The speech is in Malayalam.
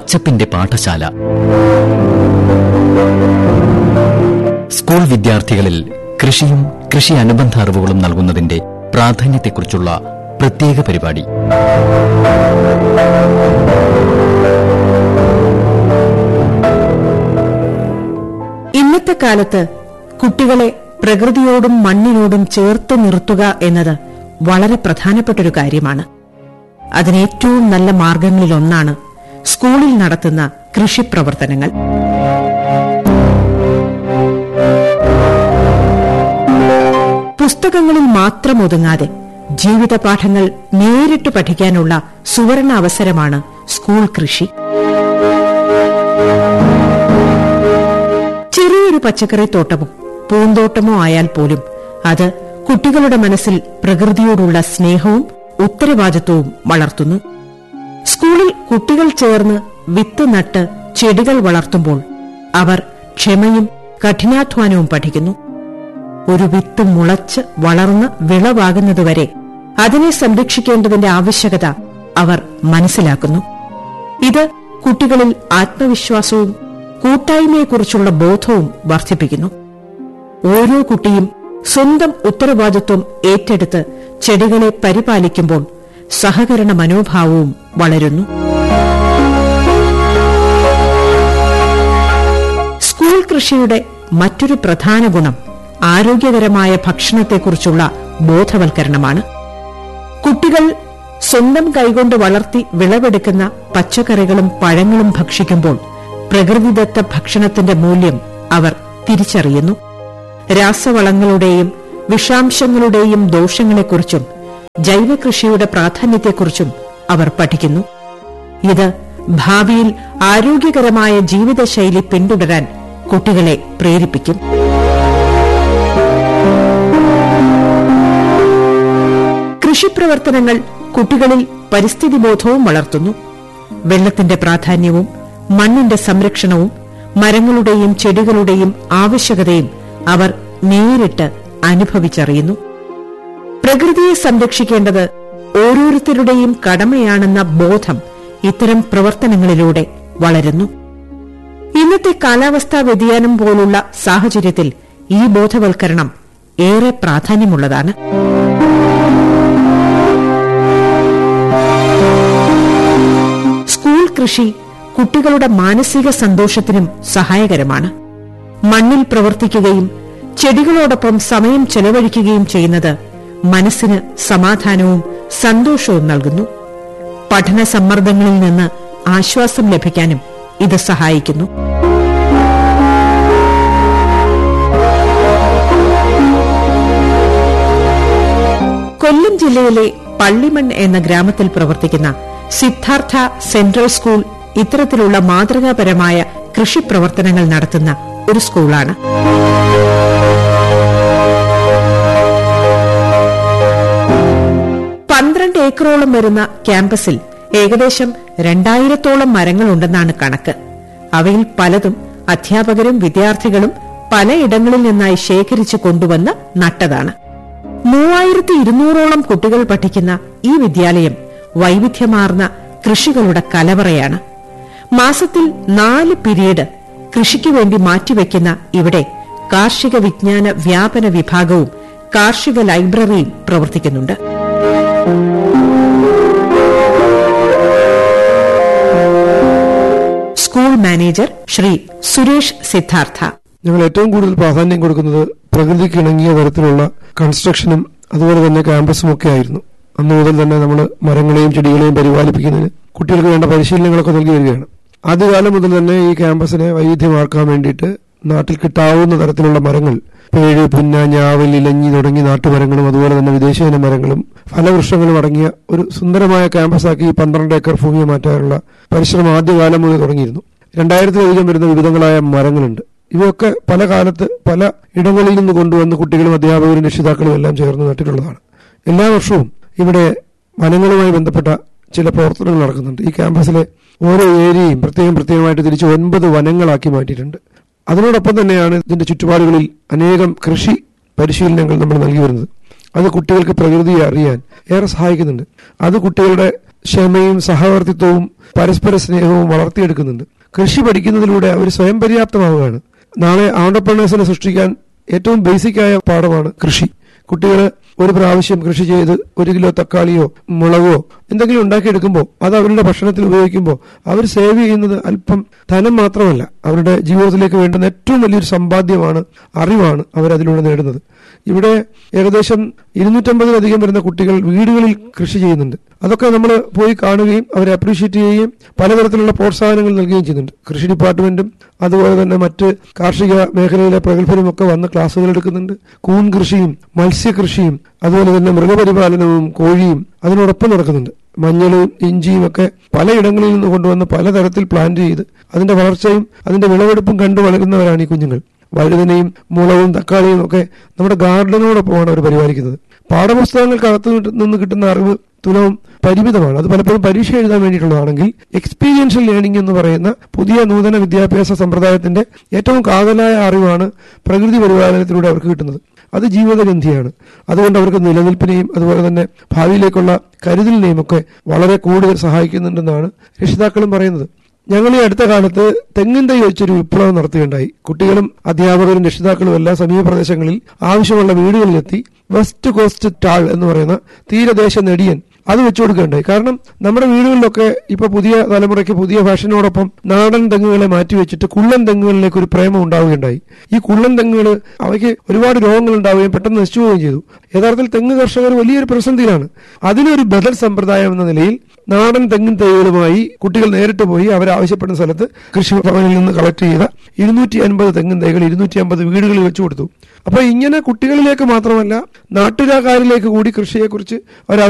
പച്ചപ്പിന്റെ പാഠശാല സ്കൂൾ വിദ്യാർത്ഥികളിൽ കൃഷിയും കൃഷി അനുബന്ധ അറിവുകളും നൽകുന്നതിന്റെ പ്രാധാന്യത്തെക്കുറിച്ചുള്ള പ്രത്യേക പരിപാടി ഇന്നത്തെ കാലത്ത് കുട്ടികളെ പ്രകൃതിയോടും മണ്ണിനോടും ചേർത്ത് നിർത്തുക എന്നത് വളരെ പ്രധാനപ്പെട്ടൊരു കാര്യമാണ് അതിനേറ്റവും നല്ല മാർഗങ്ങളിലൊന്നാണ് സ്കൂളിൽ നടത്തുന്ന കൃഷിപ്രവർത്തനങ്ങൾ പുസ്തകങ്ങളിൽ മാത്രം ഒതുങ്ങാതെ ജീവിത പാഠങ്ങൾ നേരിട്ട് പഠിക്കാനുള്ള സുവർണ അവസരമാണ് സ്കൂൾ കൃഷി ചെറിയൊരു പച്ചക്കറി തോട്ടമോ പൂന്തോട്ടമോ ആയാൽ പോലും അത് കുട്ടികളുടെ മനസ്സിൽ പ്രകൃതിയോടുള്ള സ്നേഹവും ഉത്തരവാദിത്വവും വളർത്തുന്നു സ്കൂളിൽ കുട്ടികൾ ചേർന്ന് വിത്ത് നട്ട് ചെടികൾ വളർത്തുമ്പോൾ അവർ ക്ഷമയും കഠിനാധ്വാനവും പഠിക്കുന്നു ഒരു വിത്ത് മുളച്ച് വളർന്ന് വിളവാകുന്നതുവരെ അതിനെ സംരക്ഷിക്കേണ്ടതിന്റെ ആവശ്യകത അവർ മനസ്സിലാക്കുന്നു ഇത് കുട്ടികളിൽ ആത്മവിശ്വാസവും കൂട്ടായ്മയെക്കുറിച്ചുള്ള ബോധവും വർദ്ധിപ്പിക്കുന്നു ഓരോ കുട്ടിയും സ്വന്തം ഉത്തരവാദിത്വം ഏറ്റെടുത്ത് ചെടികളെ പരിപാലിക്കുമ്പോൾ സഹകരണ മനോഭാവവും വളരുന്നു സ്കൂൾ കൃഷിയുടെ മറ്റൊരു പ്രധാന ഗുണം ആരോഗ്യകരമായ ഭക്ഷണത്തെക്കുറിച്ചുള്ള ബോധവൽക്കരണമാണ് കുട്ടികൾ സ്വന്തം കൈകൊണ്ട് വളർത്തി വിളവെടുക്കുന്ന പച്ചക്കറികളും പഴങ്ങളും ഭക്ഷിക്കുമ്പോൾ പ്രകൃതിദത്ത ഭക്ഷണത്തിന്റെ മൂല്യം അവർ തിരിച്ചറിയുന്നു രാസവളങ്ങളുടെയും വിഷാംശങ്ങളുടെയും ദോഷങ്ങളെക്കുറിച്ചും ജൈവകൃഷിയുടെ പ്രാധാന്യത്തെക്കുറിച്ചും അവർ പഠിക്കുന്നു ഇത് ഭാവിയിൽ ആരോഗ്യകരമായ ജീവിതശൈലി പിന്തുടരാൻ കുട്ടികളെ പ്രേരിപ്പിക്കും കൃഷിപ്രവർത്തനങ്ങൾ കുട്ടികളിൽ പരിസ്ഥിതി ബോധവും വളർത്തുന്നു വെള്ളത്തിന്റെ പ്രാധാന്യവും മണ്ണിന്റെ സംരക്ഷണവും മരങ്ങളുടെയും ചെടികളുടെയും ആവശ്യകതയും അവർ നേരിട്ട് അനുഭവിച്ചറിയുന്നു പ്രകൃതിയെ സംരക്ഷിക്കേണ്ടത് ഓരോരുത്തരുടെയും കടമയാണെന്ന ബോധം ഇത്തരം പ്രവർത്തനങ്ങളിലൂടെ വളരുന്നു ഇന്നത്തെ കാലാവസ്ഥാ വ്യതിയാനം പോലുള്ള സാഹചര്യത്തിൽ ഈ ബോധവൽക്കരണം ഏറെ പ്രാധാന്യമുള്ളതാണ് സ്കൂൾ കൃഷി കുട്ടികളുടെ മാനസിക സന്തോഷത്തിനും സഹായകരമാണ് മണ്ണിൽ പ്രവർത്തിക്കുകയും ചെടികളോടൊപ്പം സമയം ചെലവഴിക്കുകയും ചെയ്യുന്നത് മനസ്സിന് സമാധാനവും സന്തോഷവും നൽകുന്നു പഠന സമ്മർദ്ദങ്ങളിൽ നിന്ന് ആശ്വാസം ലഭിക്കാനും ഇത് സഹായിക്കുന്നു കൊല്ലം ജില്ലയിലെ പള്ളിമൺ എന്ന ഗ്രാമത്തിൽ പ്രവർത്തിക്കുന്ന സിദ്ധാർത്ഥ സെൻട്രൽ സ്കൂൾ ഇത്തരത്തിലുള്ള മാതൃകാപരമായ കൃഷിപ്രവർത്തനങ്ങൾ നടത്തുന്ന ഒരു സ്കൂളാണ് പന്ത്രണ്ട് ഏക്കറോളം വരുന്ന ക്യാമ്പസിൽ ഏകദേശം രണ്ടായിരത്തോളം മരങ്ങളുണ്ടെന്നാണ് കണക്ക് അവയിൽ പലതും അധ്യാപകരും വിദ്യാർത്ഥികളും പലയിടങ്ങളിൽ നിന്നായി ശേഖരിച്ചു കൊണ്ടുവന്ന് നട്ടതാണ് മൂവായിരത്തി ഇരുന്നൂറോളം കുട്ടികൾ പഠിക്കുന്ന ഈ വിദ്യാലയം വൈവിധ്യമാർന്ന കൃഷികളുടെ കലവറയാണ് മാസത്തിൽ നാല് പിരീഡ് കൃഷിക്കു വേണ്ടി മാറ്റിവെക്കുന്ന ഇവിടെ കാർഷിക വിജ്ഞാന വ്യാപന വിഭാഗവും കാർഷിക ലൈബ്രറിയും പ്രവർത്തിക്കുന്നുണ്ട് സ്കൂൾ മാനേജർ ശ്രീ സുരേഷ് സിദ്ധാർത്ഥ ഞങ്ങൾ ഏറ്റവും കൂടുതൽ പ്രാധാന്യം കൊടുക്കുന്നത് പ്രകൃതിക്ക് ഇണങ്ങിയ തരത്തിലുള്ള കൺസ്ട്രക്ഷനും അതുപോലെ തന്നെ ക്യാമ്പസും ഒക്കെ ആയിരുന്നു അന്ന് മുതൽ തന്നെ നമ്മൾ മരങ്ങളെയും ചെടികളെയും പരിപാലിപ്പിക്കുന്നതിന് കുട്ടികൾക്ക് വേണ്ട പരിശീലനങ്ങളൊക്കെ നൽകി വരികയാണ് ആദ്യകാലം മുതൽ തന്നെ ഈ ക്യാമ്പസിനെ വൈവിധ്യമാക്കാൻ വേണ്ടിയിട്ട് നാട്ടിൽ കിട്ടാവുന്ന തരത്തിലുള്ള മരങ്ങൾ പേഴ് പുന്ന ഞാവൽ ഇലഞ്ഞി തുടങ്ങി നാട്ടുമരങ്ങളും അതുപോലെ തന്നെ വിദേശീയ മരങ്ങളും ഫലവൃക്ഷങ്ങളും അടങ്ങിയ ഒരു സുന്ദരമായ ക്യാമ്പസാക്കി ഈ പന്ത്രണ്ട് ഏക്കർ ഭൂമിയെ മാറ്റാനുള്ള പരിശ്രമം ആദ്യകാലം മുതൽ തുടങ്ങിയിരുന്നു രണ്ടായിരത്തിലധികം വരുന്ന വിവിധങ്ങളായ മരങ്ങളുണ്ട് ഇവയൊക്കെ പല കാലത്ത് പല ഇടങ്ങളിൽ നിന്ന് കൊണ്ടുവന്ന് കുട്ടികളും അധ്യാപകരും രക്ഷിതാക്കളും എല്ലാം ചേർന്ന് നട്ടിട്ടുള്ളതാണ് എല്ലാ വർഷവും ഇവിടെ വനങ്ങളുമായി ബന്ധപ്പെട്ട ചില പ്രവർത്തനങ്ങൾ നടക്കുന്നുണ്ട് ഈ ക്യാമ്പസിലെ ഓരോ ഏരിയയും പ്രത്യേകം പ്രത്യേകമായിട്ട് തിരിച്ച് ഒൻപത് വനങ്ങളാക്കി മാറ്റിയിട്ടുണ്ട് അതിനോടൊപ്പം തന്നെയാണ് ഇതിന്റെ ചുറ്റുപാടുകളിൽ അനേകം കൃഷി പരിശീലനങ്ങൾ നമ്മൾ നൽകി വരുന്നത് അത് കുട്ടികൾക്ക് പ്രകൃതിയെ അറിയാൻ ഏറെ സഹായിക്കുന്നുണ്ട് അത് കുട്ടികളുടെ ക്ഷമയും സഹവർത്തിത്വവും പരസ്പര സ്നേഹവും വളർത്തിയെടുക്കുന്നുണ്ട് കൃഷി പഠിക്കുന്നതിലൂടെ അവർ സ്വയം പര്യാപ്തമാവുകയാണ് നാളെ ആണ്ടർപ്രണേഴ്സിനെ സൃഷ്ടിക്കാൻ ഏറ്റവും ബേസിക്കായ പാഠമാണ് കൃഷി കുട്ടികൾ ഒരു പ്രാവശ്യം കൃഷി ചെയ്ത് ഒരു കിലോ തക്കാളിയോ മുളകോ എന്തെങ്കിലും ഉണ്ടാക്കിയെടുക്കുമ്പോൾ അത് അവരുടെ ഭക്ഷണത്തിൽ ഉപയോഗിക്കുമ്പോൾ അവർ സേവ് ചെയ്യുന്നത് അല്പം ധനം മാത്രമല്ല അവരുടെ ജീവിതത്തിലേക്ക് വേണ്ടുന്ന ഏറ്റവും വലിയൊരു സമ്പാദ്യമാണ് അറിവാണ് അവരതിലൂടെ നേടുന്നത് ഇവിടെ ഏകദേശം ഇരുന്നൂറ്റമ്പതിലധികം വരുന്ന കുട്ടികൾ വീടുകളിൽ കൃഷി ചെയ്യുന്നുണ്ട് അതൊക്കെ നമ്മൾ പോയി കാണുകയും അവരെ അപ്രീഷിയേറ്റ് ചെയ്യുകയും പലതരത്തിലുള്ള പ്രോത്സാഹനങ്ങൾ നൽകുകയും ചെയ്യുന്നുണ്ട് കൃഷി ഡിപ്പാർട്ട്മെന്റും അതുപോലെ തന്നെ മറ്റ് കാർഷിക മേഖലയിലെ പ്രഗത്ഭരും ഒക്കെ വന്ന് ക്ലാസ്സുകൾ എടുക്കുന്നുണ്ട് കൂൺ കൃഷിയും മത്സ്യകൃഷിയും അതുപോലെ തന്നെ മൃഗപരിപാലനവും കോഴിയും അതിനോടൊപ്പം നടക്കുന്നുണ്ട് മഞ്ഞളും ഇഞ്ചിയും ഒക്കെ പലയിടങ്ങളിൽ നിന്ന് കൊണ്ടുവന്ന് പലതരത്തിൽ പ്ലാന്റ് ചെയ്ത് അതിന്റെ വളർച്ചയും അതിന്റെ വിളവെടുപ്പും കണ്ടു വളരുന്നവരാണ് ഈ കുഞ്ഞുങ്ങൾ വഴുതനയും മുളകും തക്കാളിയും ഒക്കെ നമ്മുടെ ഗാർഡനോടൊപ്പമാണ് അവർ പരിപാലിക്കുന്നത് പാഠപുസ്തകങ്ങൾക്കകത്ത് നിന്ന് കിട്ടുന്ന അറിവ് തുലവും പരിമിതമാണ് അത് പലപ്പോഴും പരീക്ഷ എഴുതാൻ വേണ്ടിയിട്ടുള്ളതാണെങ്കിൽ എക്സ്പീരിയൻഷ്യൽ ലേണിംഗ് എന്ന് പറയുന്ന പുതിയ നൂതന വിദ്യാഭ്യാസ സമ്പ്രദായത്തിന്റെ ഏറ്റവും കാതലായ അറിവാണ് പ്രകൃതി പരിപാലനത്തിലൂടെ അവർക്ക് കിട്ടുന്നത് അത് ജീവിതഗന്ധിയാണ് അതുകൊണ്ട് അവർക്ക് നിലനിൽപ്പിനെയും അതുപോലെ തന്നെ ഭാവിയിലേക്കുള്ള കരുതലിനെയും ഒക്കെ വളരെ കൂടുതൽ സഹായിക്കുന്നുണ്ടെന്നാണ് രക്ഷിതാക്കളും പറയുന്നത് ഞങ്ങൾ ഈ അടുത്ത കാലത്ത് തെങ്ങിൻ തൈ വെച്ചൊരു വിപ്ലവം നടത്തുകയുണ്ടായി കുട്ടികളും അധ്യാപകരും രക്ഷിതാക്കളും എല്ലാ സമീപ പ്രദേശങ്ങളിൽ ആവശ്യമുള്ള വീടുകളിലെത്തി വെസ്റ്റ് കോസ്റ്റ് ടാൾ എന്ന് പറയുന്ന തീരദേശ നെടിയൻ അത് വെച്ചു കൊടുക്കുകയുണ്ടായി കാരണം നമ്മുടെ വീടുകളിലൊക്കെ ഇപ്പൊ പുതിയ തലമുറയ്ക്ക് പുതിയ ഫാഷനോടൊപ്പം നാടൻ തെങ്ങുകളെ മാറ്റി വെച്ചിട്ട് കുള്ളൻ തെങ്ങുകളിലേക്ക് ഒരു പ്രേമം ഉണ്ടാവുകയുണ്ടായി ഈ കുള്ളൻ തെങ്ങുകൾ അവയ്ക്ക് ഒരുപാട് രോഗങ്ങൾ ഉണ്ടാവുകയും പെട്ടെന്ന് നശിച്ചു പോവുകയും ചെയ്തു യഥാർത്ഥത്തിൽ തെങ്ങ് കർഷകർ വലിയൊരു പ്രതിസന്ധിയിലാണ് അതിനൊരു ബദൽ സമ്പ്രദായം എന്ന നിലയിൽ നാടൻ തെങ്ങിൻ തൈകളുമായി കുട്ടികൾ നേരിട്ട് പോയി അവരാവശ്യപ്പെടുന്ന സ്ഥലത്ത് കൃഷിഭവനിൽ നിന്ന് കളക്ട് ചെയ്ത ഇരുന്നൂറ്റി അൻപത് തെങ്ങിൻ തൈകൾ ഇരുന്നൂറ്റി അമ്പത് വീടുകളിൽ വെച്ചു കൊടുത്തു അപ്പൊ ഇങ്ങനെ കുട്ടികളിലേക്ക് മാത്രമല്ല നാട്ടുകാരിലേക്ക് കൂടി കൃഷിയെക്കുറിച്ച് അവർ